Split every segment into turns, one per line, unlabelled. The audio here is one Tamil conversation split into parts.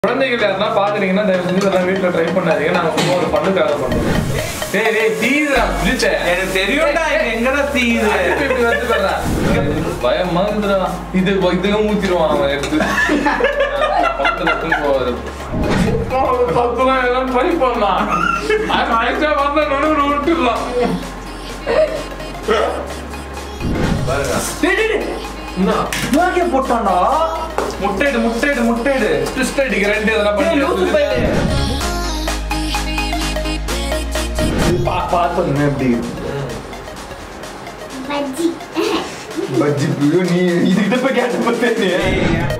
குழந்தைகள் யாருன்னா பாக்குறீங்கன்னா தயவு செஞ்சு இதெல்லாம் வீட்டுல ட்ரை பண்ணாதீங்க நாங்க சும்மா ஒரு பண்ணுக்காக பண்றோம் டேய் டேய் தீதுடா பிடிச்ச
எனக்கு தெரியும்டா இது எங்கடா தீயுது
இப்படி வந்து பாருடா. பயமா இருக்குதுடா இது இதுவும் ஊத்திடுவான் அவன் எடுத்து பக்கத்துல எடுத்துன்னு போவாரு பத்துலாம் எல்லாம் ட்ரை பண்ணலாம் அது ஆயிடுச்சா வந்தா நடுவில் விட்டுடலாம் பாருங்க
டேய், டேய், டேய்.
என்ன
துவாக்கிய போட்டான்டா
முட்டைடு முட்டைடு முட்டைடு ட்விஸ்ட் அடிக்க ரெண்டு இதெல்லாம்
டேய்,
பண்ணி
லூசு பையலே. பா- பார்த்தோமே எப்படி
பஜ்ஜி
பஜ்ஜி புயோ நீ இதுகிட்ட போய் கேட்ட பார்த்தேன்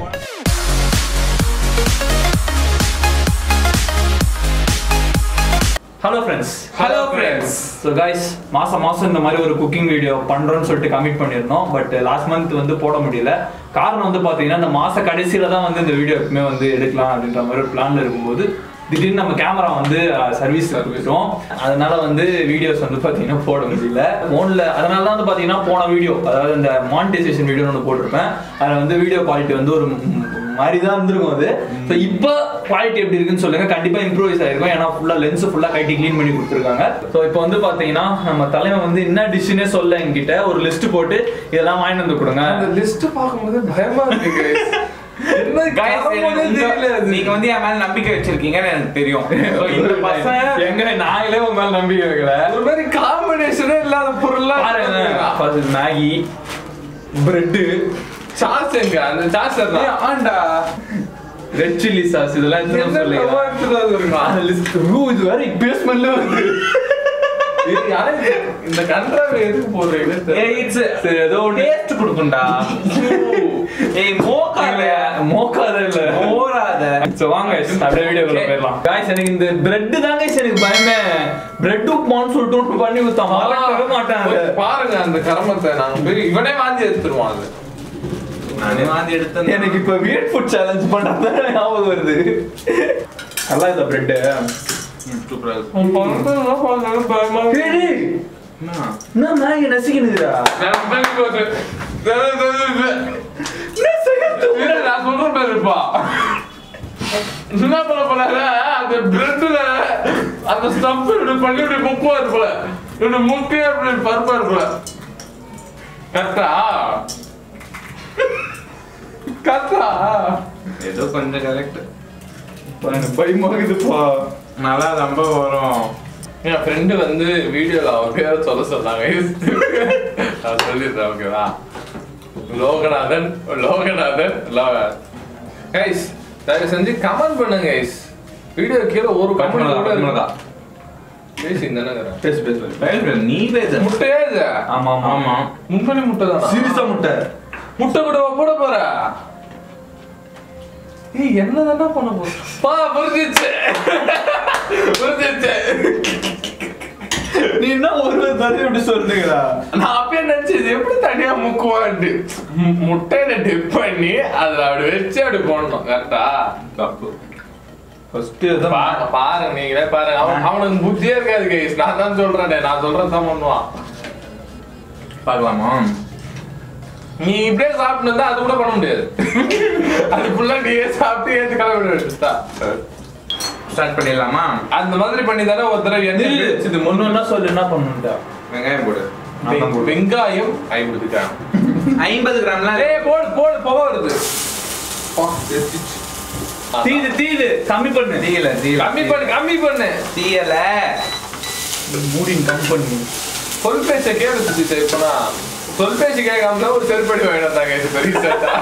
hello friends
Hello friends.
So guys மாசம் மாசம் இந்த மாதிரி ஒரு குக்கிங் வீடியோ பண்றோம்னு சொல்லிட்டு கமிட் பண்ணியிருந்தோம் பட் லாஸ்ட் மந்த் வந்து போட முடியல காரணம் வந்து பாத்தீங்கன்னா இந்த மாச கடைசியில தான் வந்து இந்த வீடியோ எப்பவுமே வந்து எடுக்கலாம் அப்படின்ற மாதிரி ஒரு பிளான்ல இருக்கும்போது திடீர்னு நம்ம கேமரா வந்து சர்வீஸ் விட்டோம் அதனால வந்து வீடியோஸ் வந்து பாத்தீங்கன்னா போட முடியல ஃபோன்ல அதனால தான் வந்து பாத்தீங்கன்னா போன வீடியோ அதாவது இந்த மானிட்டைசேஷன் வீடியோ ஒன்று போட்டிருப்பேன் அதில் வந்து வீடியோ குவாலிட்டி வந்து ஒரு ம், மாதிரி தான் இருந்திருக்கும் அது ஸோ இப்போ குவாலிட்டி எப்படி இருக்குன்னு சொல்லுங்க கண்டிப்பா இம்ப்ரூவைஸ் ஆயிருக்கும் ஏன்னா ஃபுல்லா லென்ஸ் ஃபுல்லா கைட்டி க்ளீன் பண்ணி கொடுத்துருக்காங்க ஸோ இப்போ வந்து பாத்தீங்கன்னா நம்ம தலைவன் வந்து என்ன டிஷ்ஷுனே சொல்ல என்கிட்ட ஒரு லிஸ்ட் போட்டு இதெல்லாம் வாங்கிட்டு வந்து கொடுங்க
அந்த லிஸ்ட் பார்க்கும்போது பயமா இருக்கு guys. என்ன
Guys,
காரணம்னே
எனக்கு
தெரியல
உங்க-
அது.
நீங்க வந்து என் மேல நம்பிக்கை வச்சிருக்கீங்கன்னு எனக்கு தெரியும் So, இந்த பசங்க
எங்க நாங்களே உங்க மேல நம்பிக்கை வைக்கல ஒரு மாதிரி காம்பினேஷனே இல்லாத பொருள்லாம்
பாருங்க மேகி பிரெட்டு
சாஸ் எங்க அந்த சாஸ்
ஆண்டா ரெட் சில்லி சாஸ் இதெல்லாம் எடுத்துட்டு வர சொல்லுங்க அந்த லிஸ்ட் இது வேற இப்பயே ஸ்மெல்ல வருது
இந்த கன்றாவை எதுக்கு போடுறீங்க
ஏய் இட்ஸ் சரி ஏதோ டேஸ்ட் கொடுக்கும்டா ஏய் மோக்காத மோக்காத இல்ல மோராத சோ வாங்க guys, அப்படியே வீடியோக்குள்ள போயிடலாம் गाइस எனக்கு இந்த பிரெட் தான் guys எனக்கு பயமே பிரெட் உப்புமான்னு சொல்லிட்டு ஒன்று பண்ணி கொடுத்தா மறக்கவே மாட்டேன் அதை.
பாருங்க அந்த கர்மத்தை நாங்க போய் இவனே வாந்தி எடுத்துருவான் அது
நானே வாந்தி எடுத்தேன் எனக்கு இப்ப வீட் ஃபுட் சேலஞ்ச் பண்றது ஞாபகம் வருது நல்லா இந்த பிரெட் சூப்பரா
அவன் பண்றதெல்லாம் பார்த்தாலும் பயமா இருக்கு.
என்ன மேகி நசிக்கணுதுடா
எனக்கு தெரிஞ்சு போச்சு. தெரிஞ்சு, தெரிஞ்சு, தெரிஞ்சு. இரு, நான் சொல்றேன் பாருப்பா. என்ன பண்ண போறாரு அந்த பிரெட்ல அந்த ஸ்டம்ப் இப்படி பண்ணி இப்படி முக்குவாரு போல இப்படி முக்கி அப்படி பருப்பாரு போல கரெக்டா கரெக்டா
ஏதோ கொஞ்சம் கரெக்ட்
எனக்கு பயமாகுதுப்பா
நல்லா ரொம்ப வரும்
என் ஃப்ரெண்டு வந்து வீடியோல அவ பேரை சொல்ல சொன்னாங்க நான் சொல்லிடுறேன் ஓகேவா லோகநாதன் லோகநாதன் கைஸ் தயவு செஞ்சு கமெண்ட் பண்ணுங்க கைஸ் வீடியோ கீழே ஒரு கமெண்ட் கூட இருக்கா பேசி தானே
பேசு பேசு பேசு நீ பேசு
முட்டையே இது
ஆமா ஆமா ஆமா
முன்பணி முட்டை தான்
சீரியஸா முட்டை
முட்டை கூட போட போற ஏய் என்ன தானே பண்ண போற பா புரிஞ்சிச்சு புரிஞ்சிச்சு
நீ என்ன ஒரு ஒரு தடவை இப்படி சொல்றீங்களா
நான் அப்பயே நினைச்சேன் இது எப்படி தனியா முக்குவான்ட்டு மு- முட்டையில டிப் பண்ணி அதுல அப்படி வச்சு அப்படி போடணும் கரெக்டா
தப்பு ஃபர்ஸ்ட்
பா- பாருங்க நீங்களே பாருங்க அவன் அவனுக்கு புத்தியே இருக்காது கைஸ் நான் தான் சொல்றேன் நான் சொல்றேன் தான் பண்ணுவான்
பார்க்கலாமா
நீ இப்படியே சாப்பிட்டு இருந்தா அது கூட பண்ண முடியாது அது ஃபுல்லா நீயே சாப்பிட்டு ஏத்து கிளம்பி வேண்டியதா
ஸ்டார்ட் பண்ணிடலாமா
அந்த மாதிரி பண்ணி தானே ஒரு தடவை எண்ணெய்
இது முன்னொன்னா சொல்லு என்ன பண்ணுண்டா வெங்காயம் போடு
வெ- வெங்காயம் ஐம்பதுக்கான்
ஐம்பது கிராம்ல
ஏய் போடு போடு புகை வருது
தீது தீது கம்மி பண்ணு தீயல தீயல
கம்மி பண்ணு கம்மி பண்ணு
தீயல மூடி கம்மி பண்ணு
சொல் பேச்ச கேளு சுத்தி இப்பனா சொல் பேச்சு கேட்காம ஒரு செருப்படி வாங்கிட்டு வந்தாங்க இது பெரிய சேட்டா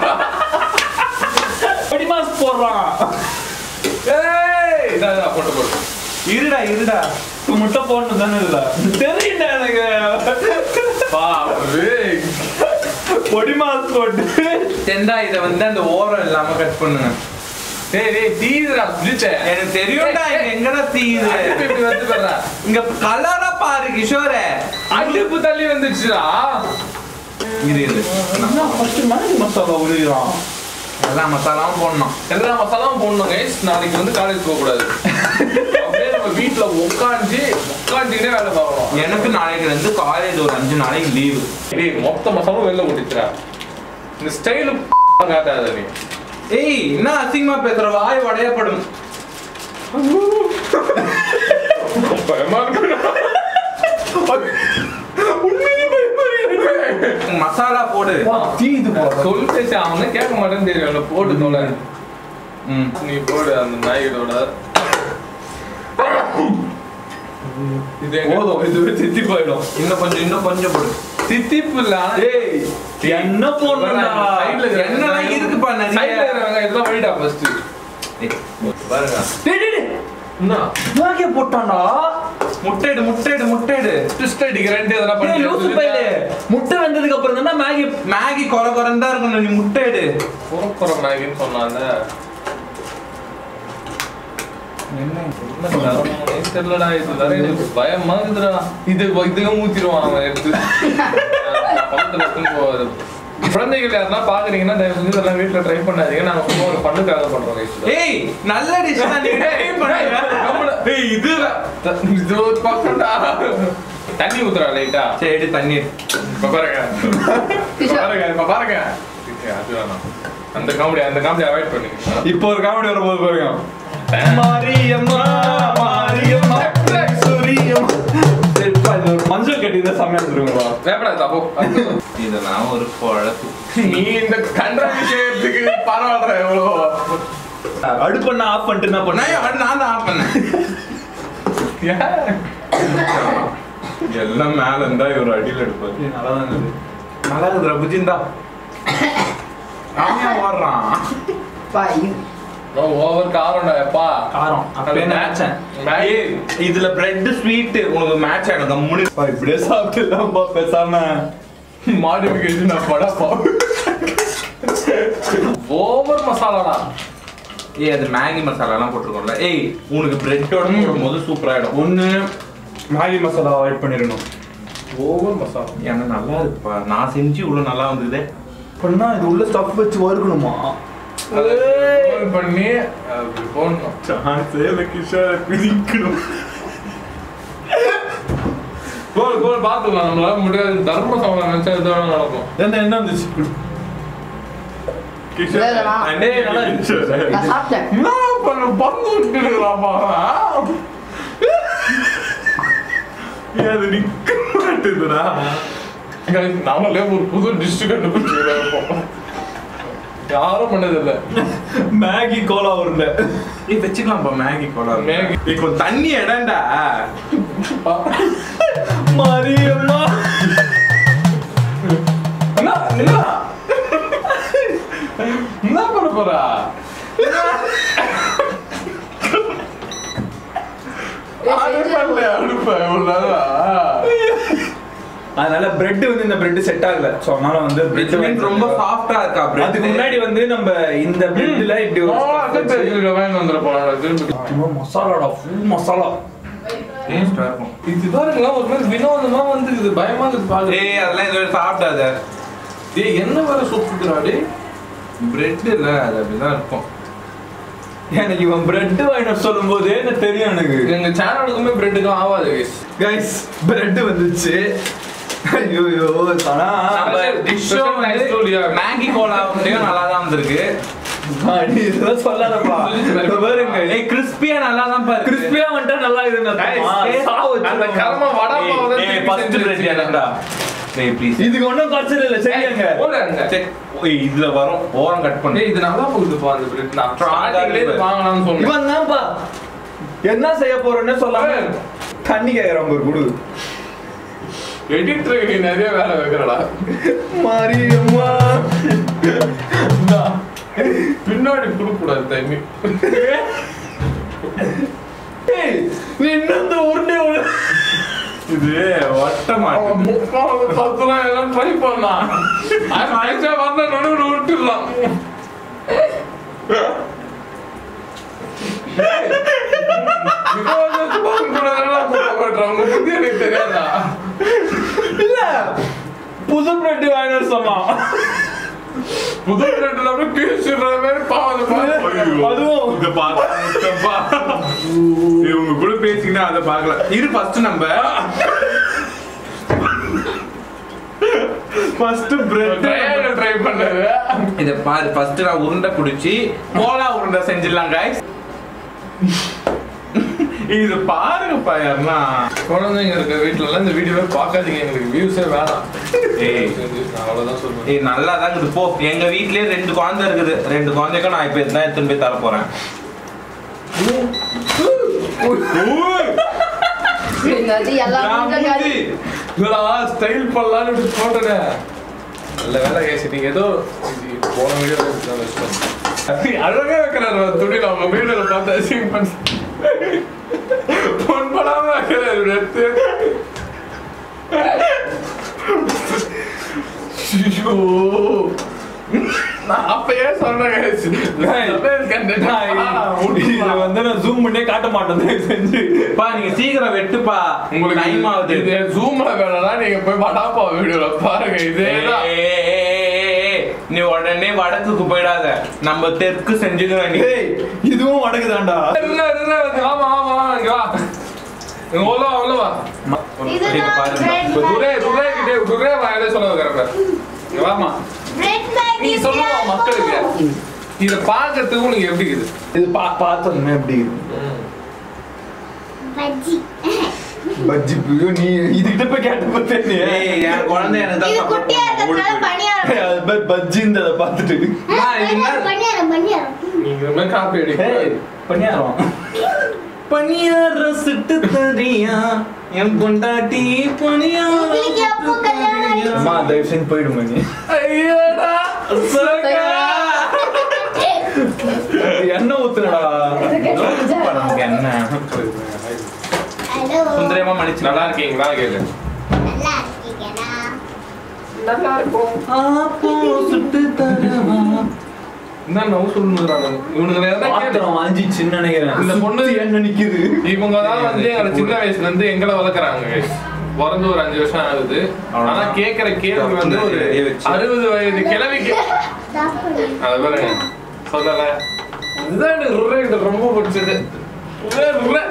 படி மாஸ் போடுறான்
ஏய் இதா இதா போட்டு போட்டு
இருடா இருடா இப்ப முட்டை போடணும் தானே இல்ல தெரியுண்டா எனக்கு
பா ஏய்
பொடி மாஸ் போட்டு தெண்டா இத வந்து அந்த ஓரம் இல்லாம கட் பண்ணுங்க
டேய் டேய் தீதுடா புடிச்சே
எனக்கு தெரியும்டா இது எங்கடா தீயுது
இப்படி வந்து பாரு
இங்க கலரா பாரு கிஷோரே
அடுப்பு தள்ளி வந்துச்சுடா
இரு இரு ஃபர்ஸ்ட் மணி மசாலா உருகிறான் எல்லா மசாலாவும் போடணும்
எல்லா மசாலாவும் போடணும் கைஸ் நாளைக்கு வந்து காலேஜ் போக கூடாது அப்படியே நம்ம வீட்ல உட்காந்து உட்காந்துக்கிட்டே வேலை பார்க்கணும்
எனக்கு நாளைக்கு வந்து காலேஜ் ஒரு அஞ்சு நாளைக்கு லீவு
டேய் மொத்த மசாலும் வெளில கொட்டிச்சுடா இந்த ஸ்டைலு காட்டாத நீ
ஏய் என்ன அசிங்கமா பேசுற வாய் உடையப்படும்
பயமா இருக்குடா. உண்மையிலே பயமா இருக்கு.
மசாலா போடு
தீது
சொல் பேசி அவனே கேட்க மாட்டேன்னு தெரியும் அவனை போட்டு தொலை
ம்
நீ போடு அந்த நாய்களோட இது எங்க-
போதும் இது தித்தி போயிடும்
இன்னும் கொஞ்சம் இன்னும் கொஞ்சம் போடு
தித்திப்பு இல்ல ஆனா
ஏய் என்ன போடணும்டா
சைடுல இருக்கிற
என்னலாம்
வெங்காயம்
இருக்குப்பா நிறைய.
சைடுல இருக்கிற வெங்காயம் இதெல்லாம் வழிடா ஃபர்ஸ்ட் பாருங்க
டேய் டேய், டேய்
என்ன
மேகிய போட்டான்டா
முட்டைடு முட்டைடு முட்டைடு
ட்விஸ்ட் அடிக்கிறேன்ட்டு எதனா
ஏய்
பண்ணி
லூசு பையலே முட்டை வெந்ததுக்கு அப்புறம் தானே மேகி
மேகி கொர கொரன்னு தான் இருக்கணும் நீ முட்டைடு
புறப்புற மேகின்னு சொன்னாங்க என்ன தரமானே தெரியலடா இது வேற எனக்கு பயமா இருக்குதுடா இது இதுவும் ஊத்திடுவான் அவன் எடுத்து பக்கத்துல எடுத்துன்னு போவாரு குழந்தைகள் யாருன்னா பாக்குறீங்கன்னா தயவு செஞ்சு இதெல்லாம் வீட்டுல ட்ரை பண்ணாதீங்க நாங்க சும்மா ஒரு பண்ணுக்காக பண்றோம் guys.
ஏய் நல்ல டிஷ் தான் நீ try பண்ணுங்க. ஏய் இது
இது ஒரு பக்கம்டா தண்ணி ஊத்துறா லைட்டா
சரி தண்ணி
இப்ப பாருங்க இப்ப பாருங்க இப்ப பாருங்க ஏய், அது வேணாம் அந்த காமெடி அந்த காமெடி அவாய்ட் பண்ணுங்க
இப்போ ஒரு காமெடி வரும்போது பாருங்க மாரியம்மா மாரியம்மா சூரியம்மா சரிப்பா இது ஒரு மஞ்சள் கட்டி தான் செம்மையா இருந்துருங்களா
வேப்படாது அப்போ
இதெல்லாம் ஒரு குழப்பு
நீ இந்த கண்ட விஷயத்துக்கு பரவாயில்ல எவ்வளோ
அடுப்பண்ண ஆஃப் பண்ணிட்டு என்ன பண்ண
நான் நான் தான் ஆஃப் பண்ணேன் எல்லாம் மேல இருந்தா இவர் அடியில் எடுப்பாரு
நல்லா தான் இருந்தது
நல்லா இருக்குதுடா புஜிந்தா அவன் ஓடுறான்
ஓவர் காரம்டா எப்பா
காரம் அப்பவே நினைச்சேன்
மேகி
ஏய், இதுல பிரெட் ஸ்வீட் உனக்கு மேட்ச் ஆயிடும் கம்முனு
அப்பா, இப்படியே சாப்பிட்டுலாம்பா பேசாம
மாடிஃபிகேஷன் நான் படப்பா ஓவர் மசாலாடா
ஏய் அது மேகி மசாலாலாம் போட்டிருக்கோம்ல ஏய் உனக்கு பிரெட்டோட போடும்போது சூப்பர் ஆயிடும்
ஒண்ணு மேகி மசாலா அவாய்ட் பண்ணிடணும்
ஓவர் மசாலா
ஏன்னா நல்லா இருக்குப்பா நான் செஞ்சு இவ்வளவு நல்லா வந்தது
பண்ணா இது உள்ள ஸ்டஃப் வச்சு வறுக்கணுமா
அதை roll பண்ணி அப்படி போடணும்
சான்ஸே கிஷோர் பிரிக்கணும்
கோல் கோல் பார்த்துக்கலாம் நம்மளால முடியாது தர்ம சம்பளம் நினைச்சா இது வேணா நடக்கும்
என்ன என்ன வந்துச்சு
கிஷோர்
இல்லைடா.
அண்ணே,
நல்லா
கிஷோர்.
நான் சாப்பிட்டேன்
என்ன பண்ண பந்து விட்டுருக்கலாமா
ஏய், அது நிக்க மாட்டுதுடா
நாமளே ஒரு புது டிஷ் கண்டுபிடிச்சிருக்கோம் யாரும் பண்ணதில்லை
மேகி கோலா உருண்டை
ஏய் வச்சுக்கலாம்ப்பா மேகி கோலா
மேகி.
ஏய் கொஞ்சம் தண்ணி இடம்டா
மாரியம்மா
என்ன என்ன என்ன பண்ண போறா அது பண்ணல அடுப்ப இவ்வளவு நேரா.
அதனால பிரெட் வந்து இந்த பிரெட் செட் ஆகல சோ அதனால வந்து
பிரெட்
பிரெட்
ரொம்ப சாஃப்டா இருக்கா பிரெட்
அதுக்கு முன்னாடி வந்து நம்ம இந்த பிரெட்ல இப்படி ஒரு
ஆ,
stuff
அது
வச்சு-
தெரியுது, வாங்கிட்டு வந்துட போறாங்க, திரும்பி.
சும்மா மசாலாடா ஃபுல் மசாலா
டேஸ்டா இருக்கும்
இது பாருங்களா ஒரு மாதிரி வினோதமா வந்து இது பயமா இருக்கு பாக்குறது.
ஏய் அதெல்லாம் இது சாப்பிடாத
டேய் என்ன வேற சூப்புக்குறா டேய்
பிரெட் இல்ல அது அப்படிதான் இருக்கும்
எனக்கு இவன் பிரெட் வாங்கிட்டு சொல்லும் போதே எனக்கு தெரியும் எனக்கு
எங்க சேனலுக்குமே பிரெட்டுக்கும் ஆகாது guys.
கைஸ் பிரெட் வந்துச்சு ஐயோ ஐயோ ஆனா
நம்ம
டிஷ்ஷும்
nice to live.
மேகி கோலா உண்டையும் நல்லா தான் வந்திருக்கு
அடி, இதெல்லாம் சொல்லாதப்பா இப்ப பாருங்க
ஏய் கிறிஸ்பியா நல்லா தான் பாரு
கிறிஸ்பியா வந்துட்டா நல்லா இதுன்னு
Guys,
அர்த்தமா? சாவு வச்சு
அந்த கர்ம வடை மாவு தான்
ஏய்
திருப்பி
ஃபர்ஸ்ட்
செஞ்சு
பிரெட்
வச்சிருக்கேன்.
எனக்குடா ஏய் ப்ளீஸ்
இதுக்கு ஒண்ணும் குறைச்சல் இல்ல சரியாங்க
போடு அங்க.
ஏய் இதுல வரும் ஓரம் கட் பண்ணு
டேய், இது நல்லா போகுதுப்பா அந்த பிரெட் நான்
Strong ஆ
ஸ்டார்டிங்ல இது
இருக்கு.
வாங்கலாம்னு சொன்னேன்
இவன் தான்ப்பா என்ன செய்ய போறேன்னு சொல்லாம தண்ணி கேக்குறான் ஒரு குடு
எடிட்டருக்கு நீ நிறைய வேலை வைக்கிறடா
மாரியம்மா
இந்தா. பின்னாடி கொடுக்க கூடாது தண்ணி
ஏய், நீ இன்னும் இந்த உருண்டை உள்ள
இது ஒட்ட
அவன்
மாட்டேங்குது
முக்கால் பத்துலாம் எல்லாம் ட்ரை பண்ணலாம் அது ஆயிடுச்சா வந்தா நடுவில் விட்டுடலாம் உங்க புத்தி எனக்கு தெரியாதா
இல்ல புது பிரெட் வாங்கிட்டு சொன்னான்
புது பிரெட்ல அப்படியே கீழ்ச்சிடுற மாதிரி பாவம்
அதுவும்
இத பாத்தப்பா இவங்க கூட பேசிக்கினா அதை பார்க்கல இரு ஃபர்ஸ்ட் நம்ம
ஃபர்ஸ்ட் பிரெட்
ட்ரையாங்கிள் ட்ரை பண்ணது
இத பாரு ஃபர்ஸ்ட் நான் உருண்டை பிடிச்சி கோலா உருண்டை செஞ்சிடலாம் guys இது பாருங்கப்பா யாருன்னா
குழந்தைங்க இருக்க வீட்டுல எல்லாம் இந்த வீடியோவே பார்க்காதீங்க எங்களுக்கு வியூஸே வேணாம்
ஏய்.
நான் அவ்வளவுதான் சொல்லுவேன்
ஏய் நல்லா தான் இருக்குது போ எங்க வீட்லயே ரெண்டு குழந்தை இருக்குது ரெண்டு குழந்தைக்கும் நான் இப்ப இதுதான் எடுத்துன்னு போய் தர போறேன்
என்னது எல்லாம் காலி
ஸ்டைல் பண்ணலாம்னு இப்படி போட்டேன் நல்ல வேலை கேசி நீங்க ஏதோ இது போன வீடியோ அழகா வைக்கிறாரு துணியில அவங்க வீடியோல பார்த்து அசிங் பண்ண பொன் படாம வைக்கிறாரு இப்படி எடுத்து ஐயோ. நான் அப்பயே சொன்னேன் guys. சமையல் content ஆ,
இதை வந்து நான் ஜூம் பண்ணியே காட்ட மாட்டேன் தயவு செஞ்சு
பா நீங்க சீக்கிரம் வெட்டுப்பா
உங்களுக்கு
டைம் ஆகுது
இது ஜூம்ல வேணும்னா நீங்க போய் படாப்பா வீடியோல பாருங்க இதேதான்
ஏய், ஏய், ஏய், ஏய், நீ உடனே வடக்குக்கு போயிடாத நம்ம தெற்கு செஞ்சுக்கிறோம் நீ
ஏய் இதுவும் வடக்குதான்டா
இல்ல, இல்ல, இல்ல, ஆமா, ஆமா, இங்க வா. இங்க உள்ள வா, உள்ள வா.
இதுதான்
இங்க பாருங்க.
bread
இப்ப துரை, துரை கிட்டே, துரை வாயிலே சொல்ல வைக்கிறேன் பாரு. இங்க வாம்மா.
bread maggi
நீ சொல்லுவா மக்களுக்கு. இத பாக்குறதுக்கு உனக்கு எப்படி இருக்குது
இது பா பார்த்தோமே எப்படி
பஜ்ஜி
பஜ்ஜி புயோ நீ இதுகிட்ட போய் கேட்டு பார்த்தேன்
ஏய், என் குழந்தை எனக்கு தான்
இது
support
குட்டியா
பண்ணும்.
இருக்கிறதுனால
ஓடி போய்.
பணியாரம்
அது மாதிரி பஜ்ஜின்றத பார்த்துட்டு
ஆ, இது என்ன?
பணியாரம் பணியாரம்
நீங்க இந்த மாதிரி காப்பி
ஏய்,
அடிக்க
பண்ணியாரம்
பணியாரம் சுட்டு தரியா என் பொண்டாட்டி பணியாரம்
உங்களுக்கு எப்போ கல்யாணம் ஆயிடுச்சு?
அம்மா தயவு செஞ்சு போயிடுமா நீ
ஐயோடா
சகா.
எண்ணெய் ஊத்துனடா
இப்ப நமக்கு என்ன
ஹலோ
சுந்தரமா மன்னிச்சு
நல்லா இருக்கீங்களா கேளு
நல்லா இருக்கீங்களா
நல்லா இருக்கும்
ஆப்போ சுட்டு தரவா
என்ன நவு சொல்லுறாங்க இவனுங்க எதனா கேளு.
பாத்திரம் வாஞ்சிச்சுன்னு நினைக்கிறேன்
இந்த பொண்ணு-
என்ன நிக்குது
இவங்க தான் வந்து எங்களை சின்ன வயசுல இருந்து எங்களை வளர்க்குறாங்க guys. பிறந்து ஒரு அஞ்சு வருஷம் ஆகுது ஆனா கேக்குற கேள்வி வந்து ஒரு
கையை வச்சு.
அறுபது வயது கிழவிக்கு
சாப்பிடு
அத பாருங்க சொல்லல இதுதான் எனக்கு ருர்ரே கிட்ட ரொம்ப பிடிச்சது ருர்ரே, ருர்ரே.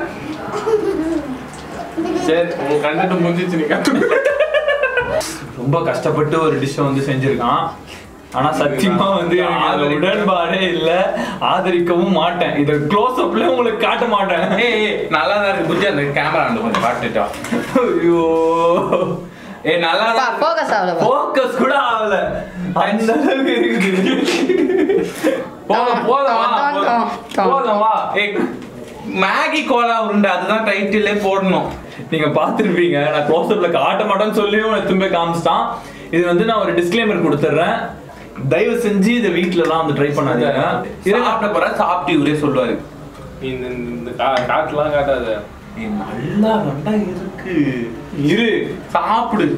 சரி உங்க கண்டுட்டு முடிஞ்சிச்சு நீ கத்து
ரொம்ப கஷ்டப்பட்டு ஒரு டிஷ் வந்து செஞ்சிருக்கான் ஆனா சத்தியமா வந்து எனக்கு அதுல உடன்பாடே இல்ல ஆதரிக்கவும் மாட்டேன் இத க்ளோஸ் அப்ல உங்களுக்கு காட்ட மாட்டேன்
ஏய் ஏய், நல்லா தான் இருக்கு புரிஞ்சு அந்த கேமரா வந்து கொஞ்சம் காட்டுட்டா
ஐயோ
ஏய் நல்லா தான் இருக்கு.
ஃபோக்கஸ் ஆகல
ஃபோக்கஸ் கூட ஆகல அந்த அளவுக்கு இருக்குது
போதும் போதும் வா
டான், டான், டான்.
போதும் வா
ஏய் மேகி கோலா உருண்டை அதுதான் டைட்டிலே போடணும்
நீங்க பாத்துருப்பீங்க நான் க்ளோஸ் அப்ல காட்ட மாட்டேன்னு சொல்லியும் நான் திரும்ப காமிச்சிட்டான் இது வந்து நான் ஒரு டிஸ்க்ளைமர் கொடுத்துட்றேன் தயவு செஞ்சு இதை வீட்ல எல்லாம் வந்து ட்ரை பண்ணாதீங்க
இதை சாப்பிட்ட போற சாப்பிட்டு இவரே சொல்லுவாரு
இந்த இந்த- இந்த கா- காட்டுலாம் காட்டாத
ஏய், நல்லா ரெண்டா இருக்கு
இரு
சாப்பிடு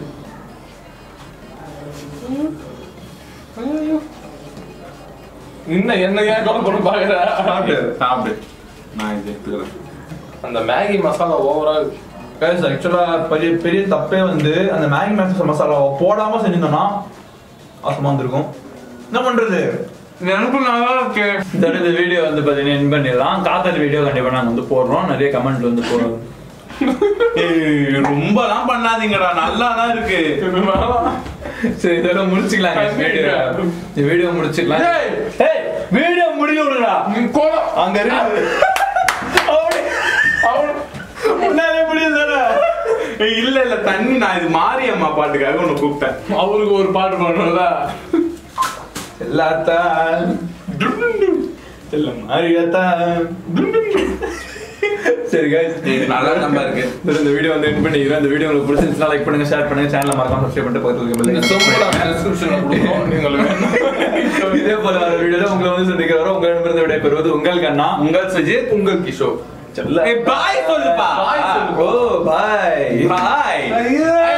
இன்னும் என்ன ஏன் கொலை பண்ண பாக்குற
சாப்பிடு சாப்பிடு நான் இது எடுத்துக்கிறேன்
அந்த மேகி மசாலா ஓவரா
கைஸ் ஆக்சுவலா பெரிய பெரிய தப்பே வந்து அந்த மேகி மசாலா மசாலாவை போடாம செஞ்சிருந்தோம்னா அவசரமா வந்திருக்கும் என்ன பண்றது
எனக்கு நல்லா இருக்கு
இதோட இந்த வீடியோ வந்து பார்த்தீங்கன்னா என் பண்ணிடலாம் காத்தல் வீடியோ கண்டிப்பாக நாங்கள் வந்து போடுறோம் நிறைய கமெண்ட் வந்து போடுறோம்
ஏய், ரொம்பலாம் பண்ணாதீங்கடா நல்லா தான் இருக்கு
சரி இதோட முடிச்சுக்கலாம் வீடியோ இந்த வீடியோ முடிச்சுக்கலாம்
ஏய்.
ஏய் வீடியோ முடிய விடுடா
கோலம்
அங்க இருக்கு அப்படி
அவனு
முன்னாலே முடியுது தானே
ஏய், இல்ல இல்ல தண்ணி நான் இது மாரியம்மா பாட்டுக்காக உன்னை கூப்பிட்டேன்
அவருக்கு ஒரு பாட்டு பாடுறதா
எல்லாத்தா இல்ல மாறியாத்தா சரி guys
ஏய், நல்லா நம்ப இருக்கு
சரி, இந்த வீடியோ வந்து எண்ட் பண்ணிக்கிறேன் இந்த வீடியோ உங்களுக்கு பிடிச்சிருந்துச்சுன்னா லைக் பண்ணுங்க ஷேர் பண்ணுங்க சேனலை மறக்காம சப்ஸ்கிரைப் பண்ணிட்டு பக்கத்துல இருக்க bell
இந்த
icon
சொம்பு
press
நான் description ல கொடுக்குறோம் நீங்கள்
இதே போல வர வீடியோல உங்களை வந்து சந்திக்கிற வரை உங்களிடமிருந்து விடைபெறுவது உங்கள் கண்ணா
உங்கள் சுஜித்
உங்கள் கிஷோர்
செல்ல
ஏய், bye சொல்லுப்பா
Bye சொல்லு.
ஓ பாய்
பாய்
ஐயா.